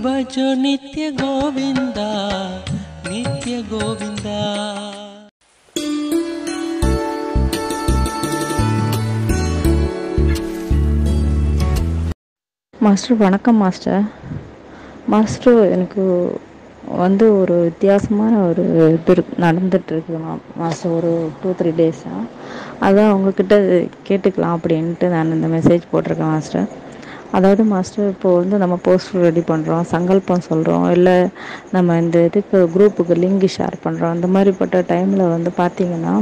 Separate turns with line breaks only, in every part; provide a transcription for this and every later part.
ಭಜೋ ನಿತ್ಯ ಗೋವಿಂದ ನಿತ್ಯ ಗೋವಿಂದ
மாஸ்டர் வணக்கம் மாஸ்டர் மாஸ்டர் எனக்கு வந்து ஒரு வித்தியாசமான ஒரு இது இருக்கு- நடந்துட்டு இருக்கு மா- மாஸ்டர் ஒரு டூ த்ரீ டேஸாக அதான் உங்ககிட்ட கேட்டுக்கலாம் அப்படின்ட்டு நான் இந்த மெசேஜ் போட்டிருக்கேன் மாஸ்டர் அதாவது மாஸ்டர் இப்போ வந்து நம்ம போஸ்டர் ரெடி பண்ணுறோம் சங்கல்பம் சொல்கிறோம் இல்லை நம்ம இந்த இதுக்கு குரூப்புக்கு லிங்க் ஷேர் பண்ணுறோம் அந்த மாதிரிப்பட்ட டைமில் வந்து பார்த்திங்கன்னா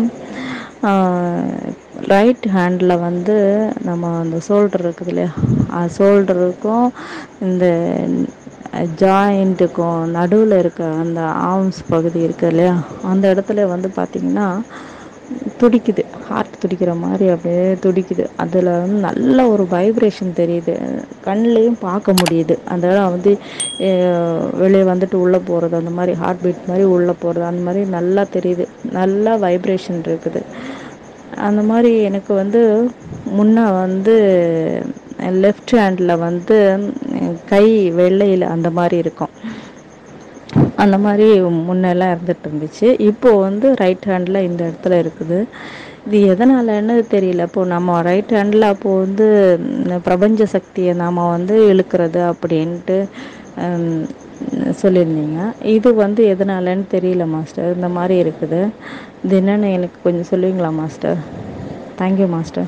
ரைட் ஹேண்டில் வந்து நம்ம அந்த ஷோல்டர் இருக்குது இல்லையா ஷோல்டருக்கும் இந்த ஜாயிண்ட்டுக்கும் நடுவில் இருக்க அந்த ஆர்ம்ஸ் பகுதி இருக்குது இல்லையா அந்த இடத்துல வந்து பார்த்திங்கன்னா துடிக்குது ஹார்ட் துடிக்கிற மாதிரி அப்படியே துடிக்குது அதில் வந்து நல்ல ஒரு வைப்ரேஷன் தெரியுது கண்ணுலேயும் பார்க்க முடியுது அந்த இடம் வந்து அஹ், வெளியே வந்துட்டு உள்ளே போகிறது அந்த மாதிரி ஹார்ட் பீட் மாதிரி உள்ளே போகிறது அந்த மாதிரி நல்லா தெரியுது நல்லா வைப்ரேஷன் இருக்குது அந்த மாதிரி எனக்கு வந்து முன்னே வந்து லெஃப்ட் ஹேண்டில் வந்து உம், கை வெள்ளையில் அந்த மாதிரி இருக்கும் அந்த மாதிரி முன்னெல்லாம் இருந்துட்டு இருந்துச்சு இப்போ வந்து ரைட் ஹேண்டில் இந்த இடத்துல இருக்குது இது எதனாலன்னு தெரியல இப்போ நம்ம ரைட் ஹேண்டில் அப்போ வந்து ம், பிரபஞ்ச சக்தியை நாம் வந்து இழுக்கிறது அப்படின்ட்டு ம், சொல்லியிருந்தீங்க இது வந்து எதனாலன்னு தெரியல மாஸ்டர் இந்த மாதிரி இருக்குது இது என்னன்னு எனக்கு கொஞ்சம் சொல்லுவீங்களா மாஸ்டர் தேங்க்யூ மாஸ்டர்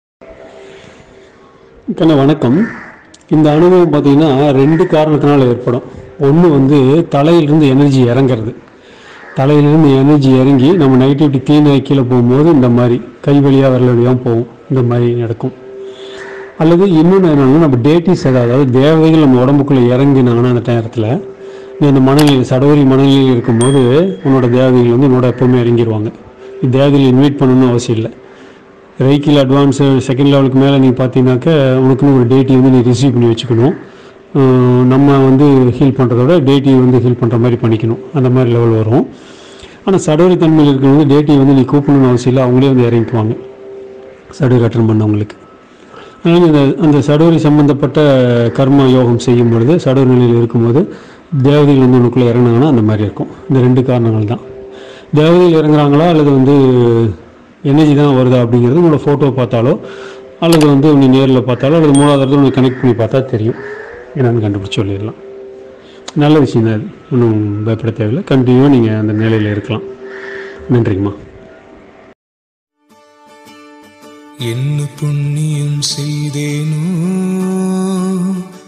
கண்ணா வணக்கம் இந்த அனுபவம் பார்த்தீங்கன்னா ரெண்டு காரணத்தினால ஏற்படும் ஒன்று வந்து தலையிலிருந்து எனர்ஜி இறங்குறது தலையிலிருந்து எனர்ஜி இறங்கி நம்ம நைட்டு இப்படி தீனாய் கீழே போகும்போது இந்த மாதிரி கை வழியாக விரல் வழியாக போகும் இந்த மாதிரி நடக்கும் அல்லது இன்னொன்று என்னன்னா நம்ம டேட்டிஸ் அதாவது தேவதைகள் நம்ம உடம்புக்குள்ளே இறங்கினாங்கன்னா அந்த நேரத்தில் நீ அந்த மனநிலை சடவரி மனநிலையில் இருக்கும்போது உன்னோட தேவதைகள் வந்து உன்னோட எப்பவுமே இறங்கிடுவாங்க தேவதைகள் இன்வைட் பண்ணணும்னு அவசியம் இல்லை ரைக்கில் அட்வான்ஸ் செகண்ட் லெவலுக்கு மேலே நீ பார்த்தீங்கன்னாக்க உனக்குன்னு ஒரு டேட்டி வந்து நீ ரிசீவ் பண்ணி வச்சுக்கணும் அஹ் நம்ம வந்து ஹீல் பண்ணுறதோட டேட்டி வந்து ஹீல் பண்ணுற மாதிரி பண்ணிக்கணும் அந்த மாதிரி லெவல் வரும் ஆனால் சடவரி தன்மையில் இருக்கிறவங்க டேட்டி வந்து நீ கூப்பிடணும்னு அவசியம் இல்லை அவங்களே வந்து இறங்கிக்குவாங்க சடுவரி அட்டன் பண்ணவங்களுக்கு அதனால் இந்த அந்த சடுவரி சம்பந்தப்பட்ட கர்ம யோகம் செய்யும் பொழுது சடுவரி நிலையில் இருக்கும்போது தேவதைகள் வந்து உனக்குள்ளே இறங்கினாங்கன்னா அந்த மாதிரி இருக்கும் இந்த ரெண்டு காரணங்கள் தான் தேவதைகள் இறங்குறாங்களா அல்லது வந்து எனர்ஜி தான் வருதா அப்படிங்கிறது உங்களோட ஃபோட்டோ பார்த்தாலோ அல்லது வந்து நீ நேரில் பார்த்தாலோ அல்லது மூணாவது இடத்துல உனக்கு கனெக்ட் பண்ணி பார்த்தா தெரியும் என்னன்னு கண்டுபிடிச்சி சொல்லிடலாம் நல்ல விஷயம் தான் இது ஒன்றும் பயப்பட தேவையில்லை கண்டினியூவாக நீங்கள் அந்த நிலையில் இருக்கலாம் நன்றிங்கம்மா
என்ன புண்ணியம் செய்தேனோ